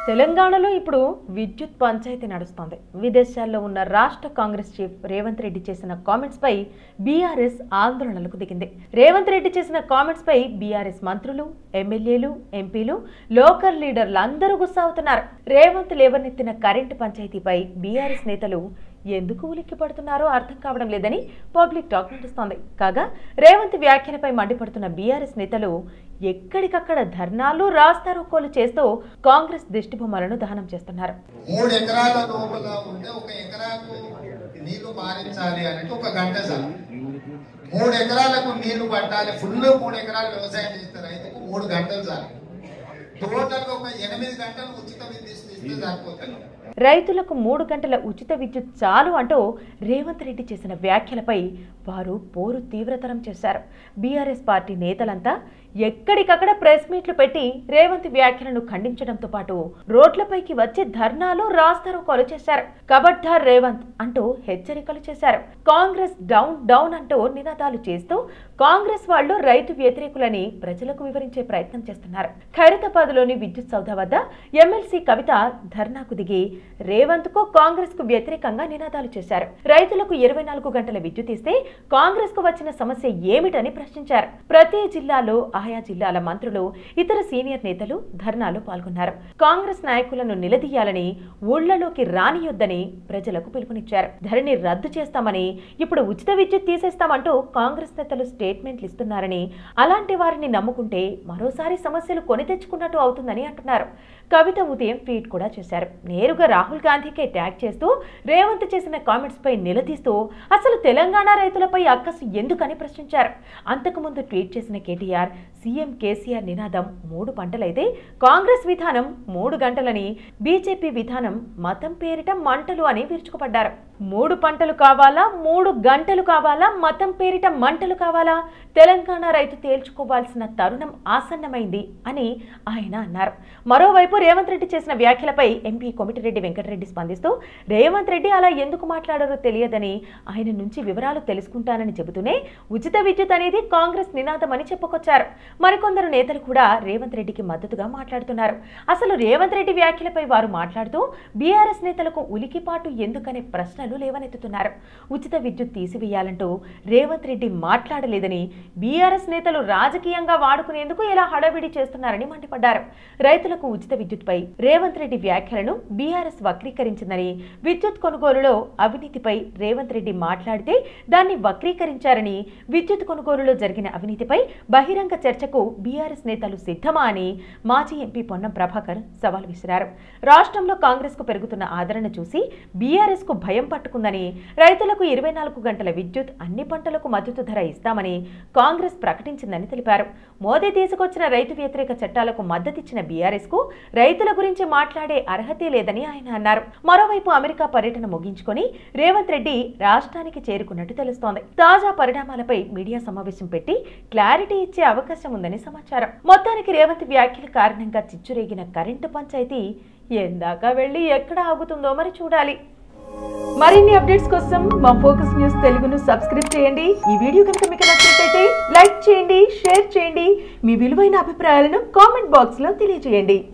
తెలంగాణలో ఇప్పుడు విద్యుత్ పంచాయతీ నడుస్తోంది విదేశాల్లో ఉన్న రాష్ట్ర కాంగ్రెస్ చీఫ్ రేవంత్ రెడ్డి చేసిన కామెంట్స్ పై బీఆర్ఎస్ ఆందోళనలకు దిగింది రేవంత్ రెడ్డి చేసిన కామెంట్స్ పై బీఆర్ఎస్ మంత్రులు ఎమ్మెల్యేలు ఎంపీలు లోకల్ లీడర్లు అందరూ గుస్సా అవుతున్నారు రేవంత్ లేవనెత్తిన కరెంటు పంచాయతీపై బీఆర్ఎస్ నేతలు ఎందుకు ఉలిక్కి పడుతున్నారో అర్థం కావడం లేదని పబ్లిక్ టాక్ నడుస్తోంది కాగా రేవంత్ వ్యాఖ్యలపై మండిపడుతున్న బీఆర్ఎస్ నేతలు ఎక్కడికక్కడ ధర్నాలు రాస్తారోకోలు చేస్తూ కాంగ్రెస్ దిష్టిబొమ్మలను దహనం చేస్తున్నారు మూడు ఎకరాల లోపల ఉంటే ఒక ఎకరాకు నీళ్లు పారించాలి అంటే ఒక గంట చాలు మూడు ఎకరాలకు నీళ్లు పట్టాలి ఫుల్ మూడు ఎకరాలు వ్యవసాయం చేస్తే రైతుకు మూడు గంటలు చాలు టోటల్ ఒక ఎనిమిది గంటలు ఉచిత విద్యుత్ ఇస్తే సరిపోతుంది రైతులకు మూడు గంటల ఉచిత విద్యుత్ చాలు అంటూ రేవంత్ రెడ్డి చేసిన వ్యాఖ్యలపై వారు పోరు తీవ్రతరం చేశారు బీఆర్ఎస్ పార్టీ నేతలంతా ఎక్కడికక్కడ ప్రెస్ మీట్లు పెట్టి రేవంత్ వ్యాఖ్యలను ఖండించడంతో పాటు రోడ్లపైకి వచ్చి ధర్నాలు రాస్తారోకోలు చేశారు కబడ్డార్ రేవంత్ అంటూ హెచ్చరికలు చేశారు కాంగ్రెస్ డౌన్ డౌన్ అంటూ నినాదాలు చేస్తూ కాంగ్రెస్ వాళ్ళు రైతు వ్యతిరేకులని ప్రజలకు వివరించే ప్రయత్నం చేస్తున్నారు ఖైరతాబాద్లోని విద్యుత్ సౌధ వద్ద ఎమ్మెల్సీ కవిత ధర్నాకు దిగి రేవంత్ కు కాంగ్రెస్ కు వ్యతిరేకంగా నినాదాలు చేశారు రైతులకు ఇరవై నాలుగు గంటల విద్యుత్ ఇస్తే కాంగ్రెస్ కు వచ్చిన సమస్య ఏమిటని ప్రశ్నించారు ప్రతి జిల్లాలో ఆయా జిల్లాల మంత్రులు ఇతర సీనియర్ నేతలు ధర్నాలో పాల్గొన్నారు కాంగ్రెస్ నాయకులను నిలదీయాలని ఊళ్లలోకి రానియొద్దని ప్రజలకు పిలుపునిచ్చారు ధరణి రద్దు చేస్తామని ఇప్పుడు ఉచిత విద్యుత్ తీసేస్తామంటూ కాంగ్రెస్ నేతలు స్టేట్మెంట్లు ఇస్తున్నారని అలాంటి వారిని నమ్ముకుంటే మరోసారి సమస్యలు కొని తెచ్చుకున్నట్టు అవుతుందని అంటున్నారు కవిత ఉదయం ట్వీట్ కూడా చేశారు నేరుగా రాహుల్ గాంధీకే ట్యాగ్ చేస్తూ రేవంత్ చేసిన కామెంట్స్ పై నిలదీస్తూ అసలు తెలంగాణ రైతులపై అక్కసు ఎందుకని ప్రశ్నించారు అంతకుముందు ట్వీట్ చేసిన కేటీఆర్ సీఎం కేసీఆర్ నినాదం మూడు పంటలైతే కాంగ్రెస్ విధానం మూడు గంటలని బీజేపీ విధానం మతం పేరిట మంటలు అని విరుచుకుపడ్డారు మూడు పంటలు కావాలా మూడు గంటలు కావాలా మతం పేరిట మంటలు కావాలా తెలంగాణ రైతు తేల్చుకోవాల్సిన తరుణం ఆసన్నమైంది అని ఆయన అన్నారు మరోవైపు రేవంత్ రెడ్డి చేసిన వ్యాఖ్యలపై ఎంపీ కొమిటిరెడ్డి వెంకటరెడ్డి స్పందిస్తూ రేవంత్ రెడ్డి అలా ఎందుకు మాట్లాడారో తెలియదని ఆయన నుంచి వివరాలు తెలుసుకుంటానని చెబుతూనే ఉచిత విద్యుత్ అనేది కాంగ్రెస్ నినాదం అని చెప్పుకొచ్చారు మరికొందరు నేతలు కూడా రేవంత్ రెడ్డికి మద్దతుగా మాట్లాడుతున్నారు అసలు రేవంత్ రెడ్డి వ్యాఖ్యలపై వారు మాట్లాడుతూ బీఆర్ఎస్ నేతలకు ఉలికిపాటు ఎందుకనే ప్రశ్నలు లేవనెత్తుతున్నారు ఉచిత విద్యుత్ తీసివేయాలంటూ రేవంత్ రెడ్డి మాట్లాడలేదని బీఆర్ఎస్ నేతలు రాజకీయంగా వాడుకునేందుకు ఇలా హడావిడి చేస్తున్నారని మండిపడ్డారు రైతులకు ఉచిత విద్యుత్పై రేవంత్ రెడ్డి వ్యాఖ్యలను బీఆర్ఎస్ వక్రీకరించిందని విద్యుత్ కొనుగోలులో అవినీతిపై రేవంత్ రెడ్డి మాట్లాడితే దాన్ని వక్రీకరించారని విద్యుత్ కొనుగోలులో జరిగిన అవినీతిపై బహిరంగ చర్చకు బీఆర్ఎస్ నేతలు సిద్ధమా అని మాజీ ఎంపీ పొన్నం ప్రభాకర్ సవాల్ విసిరారు రాష్ట్రంలో కాంగ్రెస్ కు పెరుగుతున్న ఆదరణ చూసి బీఆర్ఎస్ కు భయం పట్టుకుందని రైతులకు ఇరవై నాలుగు గంటల విద్యుత్ అన్ని పంటలకు మద్దతు ధర ఇస్తామని కాంగ్రెస్ ప్రకటించిందని తెలిపారు మోదీ తీసుకొచ్చిన రైతు వ్యతిరేక చట్టాలకు మద్దతిచ్చిన బీఆర్ఎస్ కు రైతుల గురించి మాట్లాడే అర్హతే లేదని ఆయన అన్నారు మరోవైపు అమెరికా పర్యటన ముగించుకొని రేవంత్ రెడ్డి రాష్ట్రానికి చేరుకున్నట్టు తెలుస్తోంది తాజా పరిణామాలపై మీడియా సమావేశం పెట్టి క్లారిటీ ఇచ్చే అవకాశం ఉందని సమాచారం మొత్తానికి రేవంత్ వ్యాఖ్యల కారణంగా చిచ్చురేగిన కరెంటు పంచాయతీ ఎందాక వెళ్ళి ఎక్కడ ఆగుతుందో మరి చూడాలి మరిన్ని అప్డేట్స్ కోసం మా ఫోకస్ న్యూస్ తెలుగును సబ్స్క్రైబ్ చేయండి ఈ వీడియో కనుక మీకు నచ్చినట్లయితే లైక్ చేయండి షేర్ చేయండి మీ విలువైన అభిప్రాయాలను కామెంట్ బాక్స్ లో తెలియజేయండి